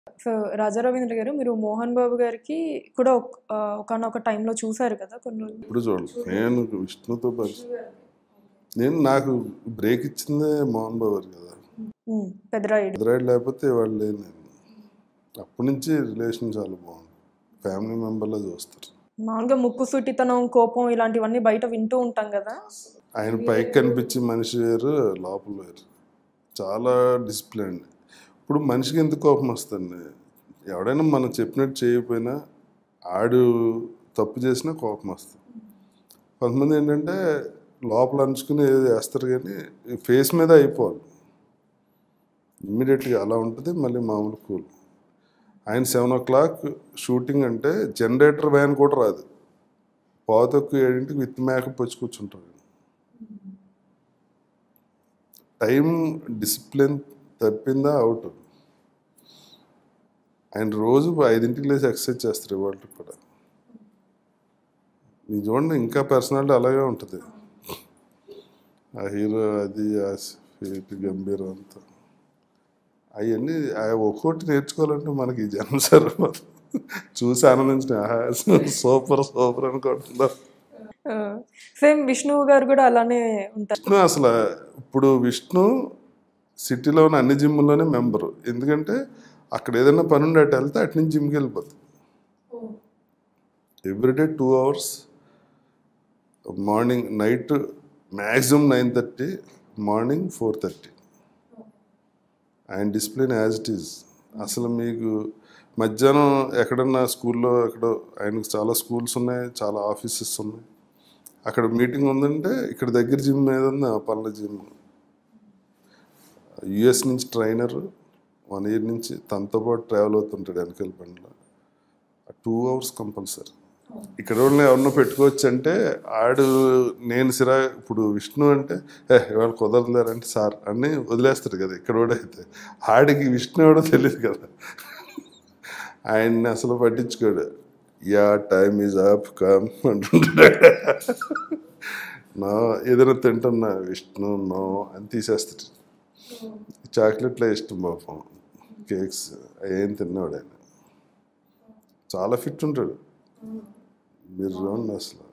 so రాజా రవీంద్ర గారు మీరు మోహన్ బాబు గారికి కూడా ఒక ఒకనొక టైంలో చూసారు కదా కొన్ని రోజులు ఇప్పుడు చూడండి నేను విష్ణుతో పరిచయం నేను నాకు బ్రేక్ ఇచ్చిందే మోహన్ బాబు గారు కదా ఉమ్, పెద్దరాయుడు ఎదురాడు లేకపోతే వాళ్ళు లేను నేను అప్పటి నుంచి రిలేషన్ చాలా బాగుంది ఫ్యామిలీ మెంబర్లా చూస్తారు మామూలుగా ముక్కు సుట్టితనం కోపం ఇలాంటివన్నీ బయట వింటూ ఉంటాం కదా ఆయన పైకి కనిపించే మనిషి వేరు లోపల వేరు చాలా డిసిప్లిన్ ఇప్పుడు మనిషికి ఎందుకు కోపం వస్తుంది ఎవడైనా మనం చెప్పినట్టు చేయకపోయినా ఆడు తప్పు చేసినా కోపం వస్తుంది కొంతమంది ఏంటంటే లోపల అంచుకుని ఏదో చేస్తారు కానీ ఫేస్ మీద అయిపోవాలి ఇమ్మీడియట్గా అలా ఉంటుంది మళ్ళీ మామూలు కూల్ ఆయన సెవెన్ ఓ క్లాక్ షూటింగ్ అంటే జనరేటర్ వ్యాన్ కూడా రాదు పావుతక్కు ఏడింటికి విత్ మేకప్ వచ్చి కూర్చుంటారు టైం డిసిప్లిన్ తప్పిందా అవుట్ ఆయన రోజు ఐదింటికి లేచి ఎక్సర్సైజ్ చేస్తారు ఇవాళ కూడా నేను చూడండి ఇంకా పర్సనాలిటీ అలాగే ఉంటుంది ఆ హీరో అది ఆ ఫీట్ గంభీరం అంతా అవన్నీ ఒక్కొక్కటి నేర్చుకోవాలంటే మనకి ఈ జన్మ సరిపోదు చూసి ఆనందించిన ఆహా, సూపర్ సూపర్ అనుకుంటున్నాం సేమ్ విష్ణు గారు కూడా అలానే ఉంటారు విష్ణు అసలు ఇప్పుడు విష్ణు సిటీలో ఉన్న అన్ని జిమ్లోనే మెంబరు ఎందుకంటే అక్కడ ఏదైనా పని ఉండి అటు వెళ్తే అటు నుంచి జిమ్కి వెళ్ళిపోతుంది everyday two hours morning night maximum nine thirty morning four thirty ఆయన డిసిప్లిన్ యాజ్ ఇట్ ఈజ్ అసలు మీకు మధ్యాహ్నం ఎక్కడన్నా స్కూల్లో ఎక్కడో ఆయనకు చాలా స్కూల్స్ ఉన్నాయి చాలా ఆఫీసెస్ ఉన్నాయి అక్కడ మీటింగ్ ఉందంటే ఇక్కడ దగ్గర జిమ్ ఏదన్నా పనుల జిమ్ యుఎస్ నుంచి ట్రైనర్ వన్ ఇయర్ నుంచి తనతో పాటు ట్రావెల్ అవుతుంటాడు వెనకాల బండిలో టూ అవర్స్ కంపల్సరీ ఇక్కడ వాళ్ళని ఎవరినో పెట్టుకోవచ్చు అంటే ఆడు నేను సిరా ఇప్పుడు విష్ణు అంటే ఏ ఇవాళ కుదరలేరంటే సార్ అని వదిలేస్తాడు కదా ఇక్కడ కూడా అయితే ఆడికి విష్ణు ఎవడో తెలియదు కదా ఆయన్ని అసలు పట్టించుకోడు yeah time is up come అంటుంటాడు నా ఏదైనా తింటున్నా విష్ణు నో అని తీసేస్తాడు చాక్లెట్లే ఇష్టం పాపం కేక్స్ ఏం తిన్నాడు ఆయన చాలా ఫిట్ ఉంటాడు మీరు చూడండి అసలు